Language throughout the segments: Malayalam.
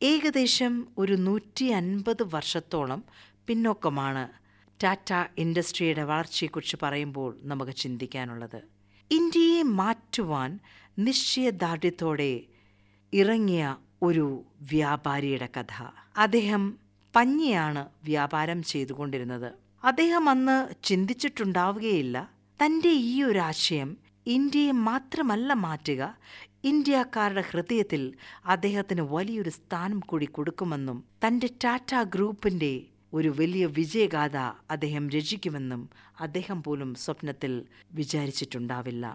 ഏകദേശം ഒരു നൂറ്റി അൻപത് വർഷത്തോളം പിന്നോക്കമാണ് ടാറ്റ ഇൻഡസ്ട്രിയുടെ വളർച്ചയെക്കുറിച്ച് പറയുമ്പോൾ നമുക്ക് ചിന്തിക്കാനുള്ളത് ഇന്ത്യയെ മാറ്റുവാൻ നിശ്ചയദാർഢ്യത്തോടെ ഇറങ്ങിയ ഒരു വ്യാപാരിയുടെ കഥ അദ്ദേഹം പഞ്ഞിയാണ് വ്യാപാരം ചെയ്തുകൊണ്ടിരുന്നത് അദ്ദേഹം അന്ന് ചിന്തിച്ചിട്ടുണ്ടാവുകയില്ല തൻ്റെ ഈ ഒരു ആശയം ഇന്ത്യയെ മാത്രമല്ല മാറ്റുക ഇന്ത്യക്കാരുടെ ഹൃദയത്തിൽ അദ്ദേഹത്തിന് വലിയൊരു സ്ഥാനം കൂടി കൊടുക്കുമെന്നും തൻ്റെ ടാറ്റ ഗ്രൂപ്പിൻ്റെ ഒരു വലിയ വിജയഗാഥ അദ്ദേഹം രചിക്കുമെന്നും അദ്ദേഹം പോലും സ്വപ്നത്തിൽ വിചാരിച്ചിട്ടുണ്ടാവില്ല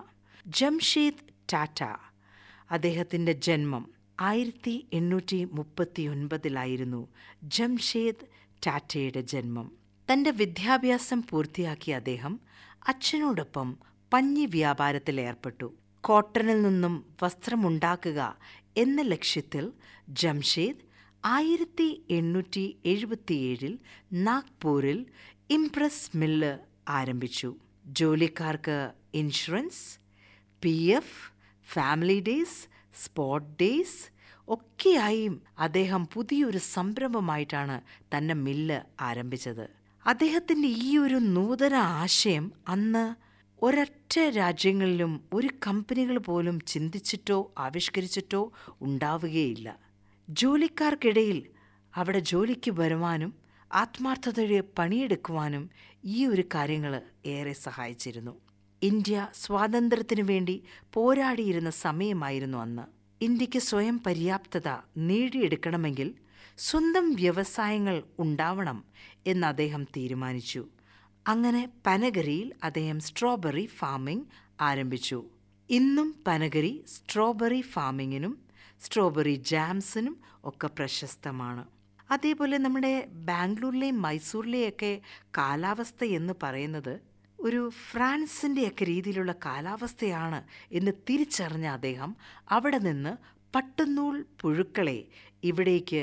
ജംഷീദ് ടാറ്റ അദ്ദേഹത്തിൻ്റെ ജന്മം ആയിരത്തി എണ്ണൂറ്റി മുപ്പത്തി ഒൻപതിലായിരുന്നു ജംഷേദ് ടാറ്റയുടെ ജന്മം തൻ്റെ വിദ്യാഭ്യാസം പൂർത്തിയാക്കിയ അദ്ദേഹം അച്ഛനോടൊപ്പം പഞ്ഞി വ്യാപാരത്തിൽ ഏർപ്പെട്ടു കോട്ടണിൽ നിന്നും വസ്ത്രമുണ്ടാക്കുക എന്ന ലക്ഷ്യത്തിൽ ജംഷേദ് ആയിരത്തി എണ്ണൂറ്റി എഴുപത്തിയേഴിൽ നാഗ്പൂരിൽ ഇംപ്രസ് മില്ല് ആരംഭിച്ചു ജോലിക്കാർക്ക് insurance P F family days spot days ഒക്കെയായും അദ്ദേഹം പുതിയൊരു സംരംഭമായിട്ടാണ് തന്നെ മില്ല് ആരംഭിച്ചത് അദ്ദേഹത്തിൻ്റെ ഈ ഒരു നൂതന ആശയം അന്ന് ഒരൊറ്റ രാജ്യങ്ങളിലും ഒരു കമ്പനികൾ പോലും ചിന്തിച്ചിട്ടോ ആവിഷ്കരിച്ചിട്ടോ ഉണ്ടാവുകയില്ല ജോലിക്കാർക്കിടയിൽ അവിടെ ജോലിക്ക് വരുവാനും ആത്മാർത്ഥതയുടെ പണിയെടുക്കുവാനും ഈ ഒരു കാര്യങ്ങൾ ഏറെ സഹായിച്ചിരുന്നു ഇന്ത്യ സ്വാതന്ത്ര്യത്തിനു വേണ്ടി പോരാടിയിരുന്ന സമയമായിരുന്നു അന്ന് ഇന്ത്യക്ക് സ്വയം പര്യാപ്തത നേടിയെടുക്കണമെങ്കിൽ സ്വന്തം വ്യവസായങ്ങൾ ഉണ്ടാവണം എന്ന് അദ്ദേഹം തീരുമാനിച്ചു അങ്ങനെ പനഗരിയിൽ അദ്ദേഹം സ്ട്രോബെറി ഫാമിംഗ് ആരംഭിച്ചു ഇന്നും പനഗരി സ്ട്രോബെറി ഫാമിങ്ങിനും സ്ട്രോബെറി ജാംസിനും ഒക്കെ പ്രശസ്തമാണ് അതേപോലെ നമ്മുടെ ബാംഗ്ലൂരിലെയും മൈസൂരിലെയൊക്കെ കാലാവസ്ഥ എന്ന് പറയുന്നത് ഒരു ഫ്രാൻസിൻ്റെയൊക്കെ രീതിയിലുള്ള കാലാവസ്ഥയാണ് എന്ന് തിരിച്ചറിഞ്ഞ അദ്ദേഹം അവിടെ നിന്ന് പട്ടുനൂൽ പുഴുക്കളെ ഇവിടേക്ക്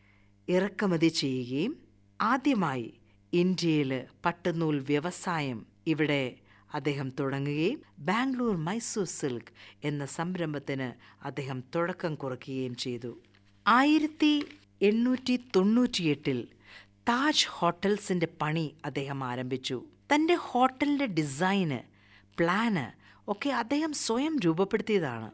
ഇറക്കുമതി ചെയ്യുകയും ആദ്യമായി ഇന്ത്യയിൽ പട്ടുനൂൽ വ്യവസായം ഇവിടെ അദ്ദേഹം തുടങ്ങുകയും ബാംഗ്ലൂർ മൈസൂർ സിൽക്ക് എന്ന സംരംഭത്തിന് അദ്ദേഹം തുടക്കം കുറിക്കുകയും ചെയ്തു ആയിരത്തി എണ്ണൂറ്റി തൊണ്ണൂറ്റിയെട്ടിൽ താജ് ഹോട്ടൽസിൻ്റെ പണി അദ്ദേഹം ആരംഭിച്ചു തൻ്റെ ഹോട്ടലിൻ്റെ ഡിസൈന് പ്ലാന് ഒക്കെ അദ്ദേഹം സ്വയം രൂപപ്പെടുത്തിയതാണ്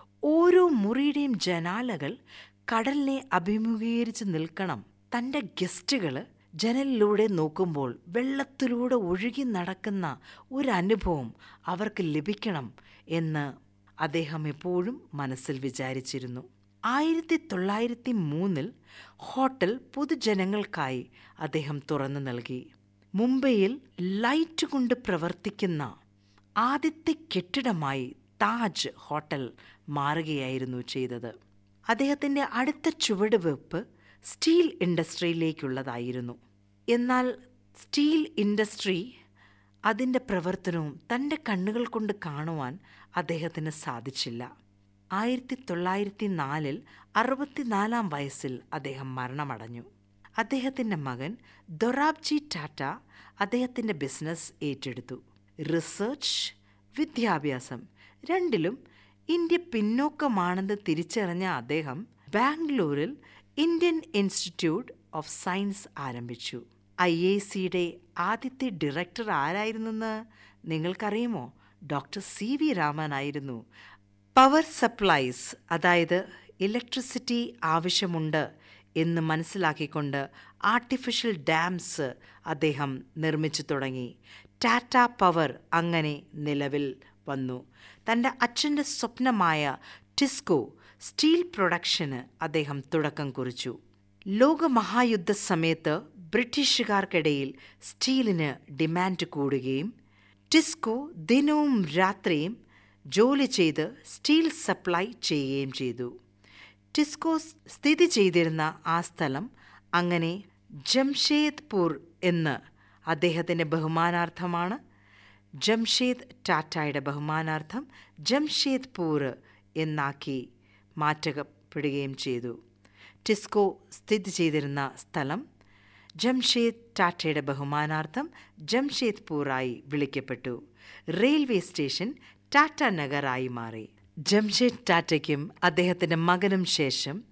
ഓരോ മുറിയുടെയും ജനാലകൾ കടലിനെ അഭിമുഖീകരിച്ച് നിൽക്കണം തൻ്റെ ഗസ്റ്റുകൾ ജനലിലൂടെ നോക്കുമ്പോൾ വെള്ളത്തിലൂടെ ഒഴുകി നടക്കുന്ന ഒരു അനുഭവം അവർക്ക് ലഭിക്കണം എന്ന് അദ്ദേഹം എപ്പോഴും മനസ്സിൽ വിചാരിച്ചിരുന്നു ആയിരത്തി തൊള്ളായിരത്തി മൂന്നിൽ ഹോട്ടൽ പൊതുജനങ്ങൾക്കായി അദ്ദേഹം തുറന്നു നൽകി മുംബൈയിൽ ലൈറ്റ് കൊണ്ട് പ്രവർത്തിക്കുന്ന ആദ്യത്തെ കെട്ടിടമായി താജ് ഹോട്ടൽ മാറുകയായിരുന്നു ചെയ്തത് അദ്ദേഹത്തിൻ്റെ അടുത്ത ചുവടുവെപ്പ് സ്റ്റീൽ ഇൻഡസ്ട്രിയിലേക്കുള്ളതായിരുന്നു എന്നാൽ സ്റ്റീൽ ഇൻഡസ്ട്രി അതിൻ്റെ പ്രവർത്തനവും തൻ്റെ കണ്ണുകൾ കൊണ്ട് കാണുവാൻ അദ്ദേഹത്തിന് സാധിച്ചില്ല ആയിരത്തി തൊള്ളായിരത്തി നാലിൽ അറുപത്തിനാലാം വയസ്സിൽ അദ്ദേഹം മരണമടഞ്ഞു അദ്ദേഹത്തിൻ്റെ മകൻ ദൊറാബ്ജി ടാറ്റ അദ്ദേഹത്തിൻ്റെ ബിസിനസ് ഏറ്റെടുത്തു റിസർച്ച് വിദ്യാഭ്യാസം രണ്ടിലും ഇന്ത്യ പിന്നോക്കമാണെന്ന് തിരിച്ചറിഞ്ഞ അദ്ദേഹം ബാംഗ്ലൂരിൽ ഇന്ത്യൻ ഇൻസ്റ്റിറ്റ്യൂട്ട് ഓഫ് സയൻസ് ആരംഭിച്ചു ഐ എ സിയുടെ ആദ്യത്തെ ഡയറക്ടർ ആരായിരുന്നെന്ന് നിങ്ങൾക്കറിയുമോ ഡോക്ടർ സി വി രാമൻ ആയിരുന്നു പവർ സപ്ലൈസ് അതായത് ഇലക്ട്രിസിറ്റി ആവശ്യമുണ്ട് എന്ന് മനസ്സിലാക്കിക്കൊണ്ട് ആർട്ടിഫിഷ്യൽ ഡാംസ് അദ്ദേഹം നിർമ്മിച്ചു തുടങ്ങി ടാറ്റ പവർ അങ്ങനെ നിലവിൽ വന്നു തൻ്റെ അച്ഛൻ്റെ സ്വപ്നമായ ടിസ്കോ സ്റ്റീൽ പ്രൊഡക്ഷന് അദ്ദേഹം തുടക്കം കുറിച്ചു ലോകമഹായുദ്ധ സമയത്ത് ബ്രിട്ടീഷുകാർക്കിടയിൽ സ്റ്റീലിന് ഡിമാൻഡ് കൂടുകയും ടിസ്കോ ദിനവും രാത്രിയും ജോലി ചെയ്ത് സ്റ്റീൽ സപ്ലൈ ചെയ്യുകയും ചെയ്തു ടിസ്കോ സ്ഥിതി ചെയ്തിരുന്ന ആ സ്ഥലം അങ്ങനെ ജംഷേദ്പൂർ എന്ന് അദ്ദേഹത്തിൻ്റെ ബഹുമാനാർത്ഥമാണ് ജംഷേദ് ടാറ്റയുടെ ബഹുമാനാർത്ഥം ജംഷേദ്പൂർ എന്നാക്കി മാറ്റപ്പെടുകയും ചെയ്തു ടിസ്കോ സ്ഥിതി ചെയ്തിരുന്ന സ്ഥലം ജംഷേദ് ടാറ്റയുടെ ബഹുമാനാർത്ഥം ജംഷേദ്പൂറായി വിളിക്കപ്പെട്ടു റെയിൽവേ സ്റ്റേഷൻ ടാറ്റ നഗറായി മാറി ജംഷേദ് ടാറ്റയ്ക്കും അദ്ദേഹത്തിൻ്റെ മകനും ശേഷം